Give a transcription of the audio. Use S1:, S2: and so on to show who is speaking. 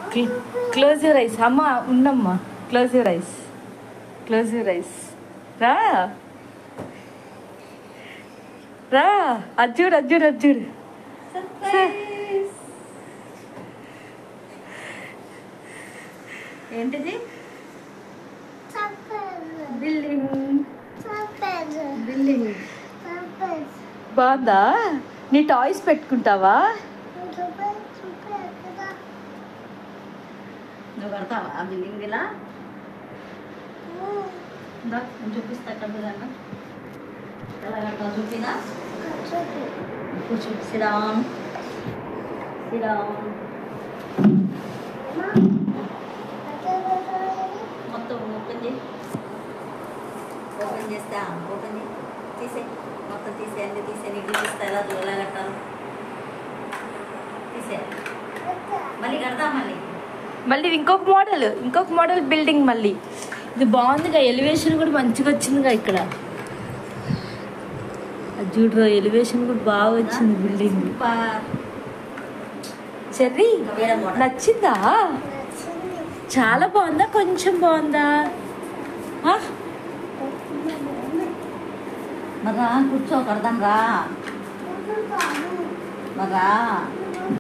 S1: Close your eyes అమ్మ ఉన్నమ్మా close your eyes close your eyes రా రా అజ్జుడు అజ్జుడు అజ్జుడు
S2: ఏంటిది బిల్డింగ్ బిల్డింగ్
S1: బాగుందా నీ టాయ్స్ పెట్టుకుంటావా
S2: నువ్వు కడతావా ఆ బిల్డింగ్ ఇలా ఇందా, నేను చూపిస్తా కట్టుదాన్న ఎలా కడతావు చూపినా కూర్చో సిరామ్ సిరామ్ మొత్తం ఓపెన్ చేయి ఓపెన్ చేస్తా ఓపెన్ చేయి తీసే మొత్తం తీసే అన్ని తీసే నీకు చూపిస్తా ఎలా ఎలా కట్టాలి తీసే మళ్ళీ కడదాం మళ్ళీ
S1: మళ్ళీ ఇంకొక మోడల్ ఇంకొక మోడల్ బిల్డింగ్ మళ్ళీ ఇది బాగుందిగా ఎలివేషన్ కూడా మంచిగా వచ్చిందిగా ఇక్కడ అది చూడరా ఎలివేషన్ కూడా బాగా వచ్చింది బిల్డింగ్
S2: సూపర్
S1: చెర్రీ
S2: ఇంకా వేరే మోడల్
S1: నచ్చిందా చాలా బాగుందా కొంచెం బాగుందా ఆ?
S2: మరి రా కూర్చో కడదాం రా మరి రా